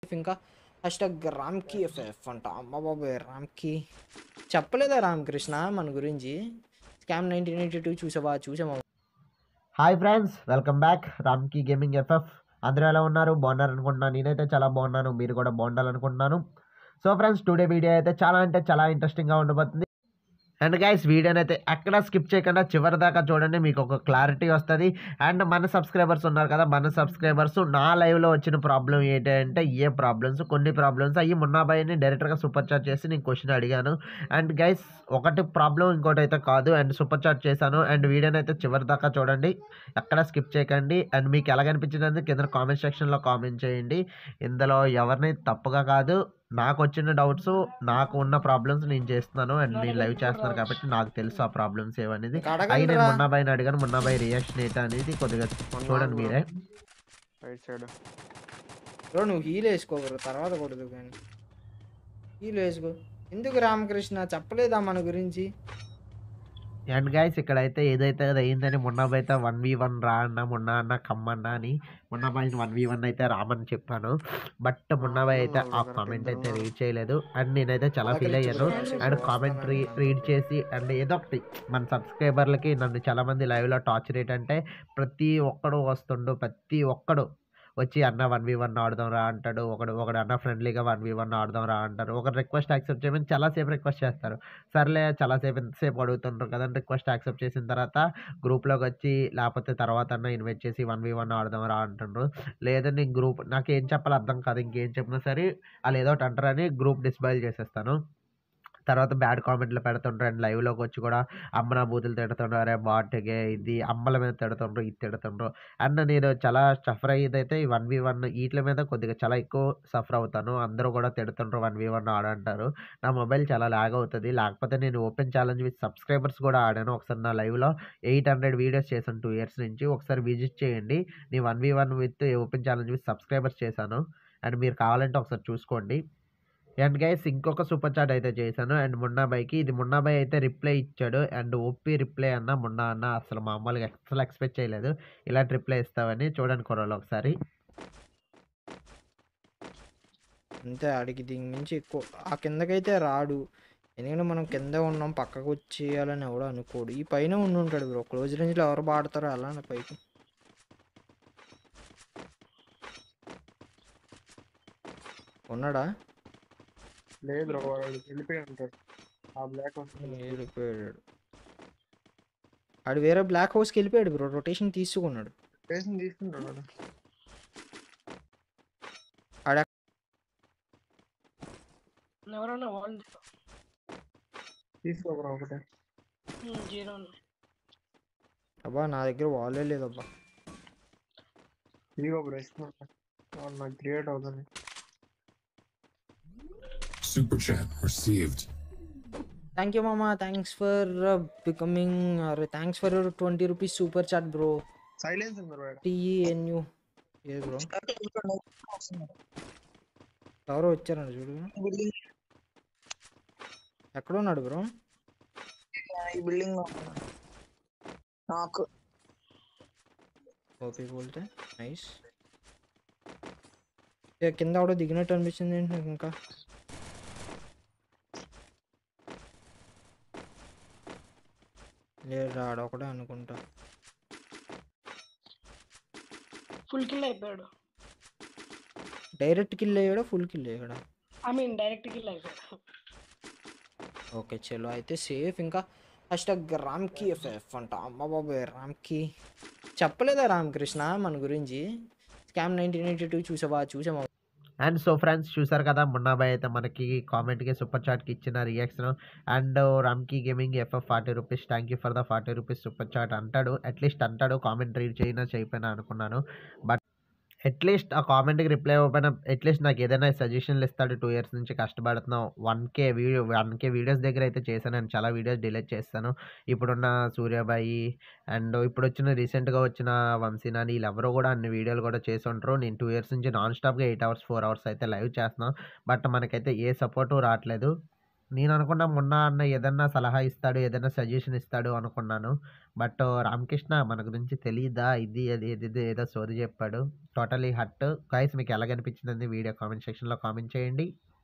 ఇంకా ఫస్ట్ రామ్కి ఎఫ్ఎఫ్ అంట అమ్మ బాబాయ్ రామ్కి చెప్పలేదా రామకృష్ణ మన గురించి స్కామ్ నైన్టీన్ ఎయిటీ టూ చూసావా చూసావా hi friends welcome back Ramki gaming FF అందరూ ఎలా ఉన్నారు బాగున్నారు అనుకుంటున్నాను నేనైతే చాలా బాగున్నాను మీరు కూడా బాగుండాలనుకుంటున్నాను సో ఫ్రెండ్స్ టుడే వీడియో అయితే చాలా అంటే చాలా ఇంట్రెస్టింగ్గా ఉండబోతుంది అండ్ గైస్ వీడియోని అయితే ఎక్కడ స్కిప్ చేయకుండా చివరి దాకా చూడండి మీకు ఒక క్లారిటీ వస్తుంది అండ్ మన సబ్స్క్రైబర్స్ ఉన్నారు కదా మన సబ్స్క్రైబర్స్ నా లైవ్లో వచ్చిన ప్రాబ్లం ఏంటంటే ఏ ప్రాబ్లమ్స్ కొన్ని ప్రాబ్లమ్స్ అయ్యి మున్నాబాయిని డైరెక్ట్గా సూపర్ చాట్ చేసి నేను క్వశ్చన్ అడిగాను అండ్ గైస్ ఒకటి ప్రాబ్లం ఇంకోటి అయితే కాదు అండ్ సూపర్ చాట్ చేశాను అండ్ వీడియోని అయితే చివరి దాకా చూడండి ఎక్కడ స్కిప్ చేయకండి అండ్ మీకు ఎలాగనిపించింది కింద కామెంట్ సెక్షన్లో కామెంట్ చేయండి ఇందులో ఎవరిని తప్పుగా కాదు నాకు వచ్చిన డౌట్స్ నాకు ఉన్న ప్రాబ్లమ్స్ నేను చేస్తున్నాను అండ్ నేను లైవ్ చేస్తున్నాను కాబట్టి నాకు తెలుసు ఆ ప్రాబ్లమ్స్ ఏవనేది ఇంకా అవి అడగండి నేను రా. మున్నాబాయిని అడిగాను మున్నాబాయి రియాక్షన్ ఏంటి అనేది కొద్దిగా చూడండి మీరే రైట్ సైడ్ బ్రో నువ్వు హీల్ వేసుకో బ్రో తర్వాత కొడదు కానీ హీల్ వేసుకో ఎందుకు రామకృష్ణ చెప్పలేదా మన గురించి అండ్ గైస్ ఇక్కడైతే ఏదైతే అది అయిందని మున్నాబాయి అయితే వన్ వి వన్ రా అన్న మున్నా అన్న కమ్మన్న అని మున్నాబాయిని వన్ వి వన్ అయితే రామని చెప్పాను బట్ మున్నాబాయి అయితే ఆ కామెంట్ అయితే రీడ్ చేయలేదు అండ్ నేనైతే చాలా ఫీల్ అయ్యాను అండ్ కామెంట్ రీ రీడ్ చేసి అండ్ ఏదో ఒకటి మన సబ్స్క్రైబర్లకి నన్ను చాలామంది లైవ్లో టార్చర్ ఏంటంటే ప్రతి ఒక్కడు వస్తుండు ప్రతి ఒక్కడు వచ్చి అన్న వన్ వి వన్ ఆడదాం రా అంటాడు ఒకడు ఒకడు అన్న ఫ్రెండ్లీగా వన్ వి వన్ ఆడదాం రా అంటారు ఒక రిక్వెస్ట్ యాక్సెప్ట్ చేయమని చాలాసేపు రిక్వెస్ట్ చేస్తారు సర్లే చాలాసేపు ఎంతసేపు అడుగుతుంటారు కదా రిక్వెస్ట్ యాక్సెప్ట్ చేసిన తర్వాత గ్రూప్లోకి వచ్చి లేకపోతే తర్వాత అన్న ఇన్వైట్ చేసి వన్ వి వన్ ఆడదాం రా అంటుండ్రు లేదా నేను గ్రూప్ నాకు ఏం చెప్పాలో అర్థం కాదు ఇంకేం చెప్పినా సరే వాళ్ళు ఏదో ఒకటి అంటారని గ్రూప్ డిస్బైల్ చేసేస్తాను తర్వాత బ్యాడ్ కామెంట్లు పెడుతుంటారు అండ్ లైవ్లోకి వచ్చి కూడా అమ్మన బూతులు తిడుతుండ్రు అరే బాట్గే ఇది అమ్మల మీద తిడుతుండ్రు ఇది తిడుతుండ్రు అండ్ నేను చాలా సఫర్ అయ్యేది అయితే ఈ వన్ వి వన్ వీటి మీద కొద్దిగా చాలా ఎక్కువ సఫర్ అవుతాను అందరూ కూడా తిడుతుండ్రు వన్ వి వన్ ఆడంటారు నా మొబైల్ చాలా లాగ్ అవుతుంది లేకపోతే నేను ఓపెన్ ఛాలెంజ్ విత్ సబ్స్క్రైబర్స్ కూడా ఆడాను ఒకసారి నా లైవ్లో ఎయిట్ హండ్రెడ్ వీడియోస్ చేశాను టూ ఇయర్స్ నుంచి ఒకసారి విజిట్ చేయండి నేను one v one with open challenge with subscribers చేశాను అండ్ మీరు కావాలంటే ఒకసారి చూసుకోండి అండ్ గైస్ ఇంకొక సూపర్ చాట్ అయితే చేశాను అండ్ మున్నాబాయికి ఇది మున్నాబాయ్ అయితే రిప్లై ఇచ్చాడు అండ్ ఓపీ రిప్లై అన్న మున్నా అన్న అసలు మామూలుగా అసలు ఎక్స్పెక్ట్ చేయలేదు ఇలాంటి రిప్లై ఇస్తావని చూడండి కుర్రలు ఒకసారి అంతే ఆడికి దీని నుంచి ఎక్కువ ఆ కిందకైతే రాడు ఎందుకంటే మనం కింద ఉన్నాం పక్కకు వచ్చేయాలని ఎవడో అనుకోడు ఈ పైన ఉండి ఉంటాడు బ్రో క్లోజ్ రేంజ్లో ఎవరు పాడతారో అలా నా పైకి ఉన్నాడా లేదు రా వాడు వెళ్ళిపోయి ఉంటాడు ఆ బ్లాక్ వెళ్ళిపోయాడు ఆడు వేరే బ్లాక్ హౌస్కి వెళ్ళిపోయాడు బ్రో రొటేషన్ తీసుకున్నాడు పేషన్ తీసుకుంటాడు వాడు ఎవరన్నా వాళ్ళు తీసుకోకరా ఒకటే జీరో అబ్బా నా దగ్గర వాలే లేదబ్బా ఇదిగో బ్రో ఇస్తున్నా వాడు నాకు క్రియేట్ అవుతుంది Super chat received. Thank you మామా థ్యాంక్స్ ఫర్ బికమింగ్ అరే thanks for twenty rupees super chat bro silence ఉంది బ్రో టీఎన్యూ ఏ బ్రో ఎవరో వచ్చారండి చూడు ఎక్కడ ఉన్నాడు బ్రో ఈ బిల్డింగ్ లో నాకు ఓపీ బోల్తే నైస్ కింద ఎవడో దిగినట్టు అనిపించింది ఏంటి నాకు ఇంకా లేదు రాడు ఒకడే అనుకుంటా ఫుల్ కిల్ అయిపోయాడు డైరెక్ట్ కిల్ అయ్యాడా ఫుల్ కిల్ అయ్యాడా ఐ మీన్ డైరెక్ట్ కిల్ అయిపోయాడు ఓకే చలో అయితే సేఫ్ ఇంకా ఫస్ట్ రామ్కి ఎఫ్ఎఫ్ అంట అమ్మ బాబాయ్ రామ్కి చెప్పలేదా రామకృష్ణ మన గురించి స్కామ్ నైన్టీన్ ఎయిటీ టూ చూసావా చూసావా అండ్ సో ఫ్రెండ్స్ చూసారు కదా మున్నాబాయ్ అయితే మనకి కామెంట్కి సూపర్ చాట్కి ఇచ్చిన reaction and Ramki gaming FF forty rupees thank you for the forty rupees super chat అంటాడు అట్లీస్ట్ అంటాడు కామెంట్ రీడ్ చేయనా చేయకపోయినా అనుకున్నాను బట్ అట్లీస్ట్ ఆ కామెంట్కి రిప్లై ఇవ్వకపోయినా అట్లీస్ట్ నాకు ఏదైనా సజెషన్లు ఇస్తాడు టూ ఇయర్స్ నుంచి కష్టపడుతున్నాం one K video one K videos దగ్గర అయితే చేశాను నేను చాలా వీడియోస్ డిలీట్ చేస్తాను ఇప్పుడున్న సూర్యాబాయి అండ్ ఇప్పుడు వచ్చిన రీసెంట్గా వచ్చిన వంశీనాని వీళ్ళెవరూ కూడా అన్ని వీడియోలు కూడా చేసి ఉంటారు నేను టూ ఇయర్స్ నుంచి నాన్ స్టాప్గా ఎయిట్ అవర్స్ ఫోర్ అవర్స్ అయితే లైవ్ చేస్తున్నాం బట్ మనకైతే ఏ సపోర్టు రావట్లేదు నేను అనుకున్నా మొన్న అన్న ఏదన్నా సలహా ఇస్తాడు ఏదైనా సజెషన్ ఇస్తాడు అనుకున్నాను బట్ రామకృష్ణ మన గురించి తెలీదా ఇది అది ఇది ఇది ఏదో సోది చెప్పాడు టోటలీ హట్ గైస్ మీకు ఎలా కనిపించింది వీడియో కామెంట్ సెక్షన్లో కామెంట్ చేయండి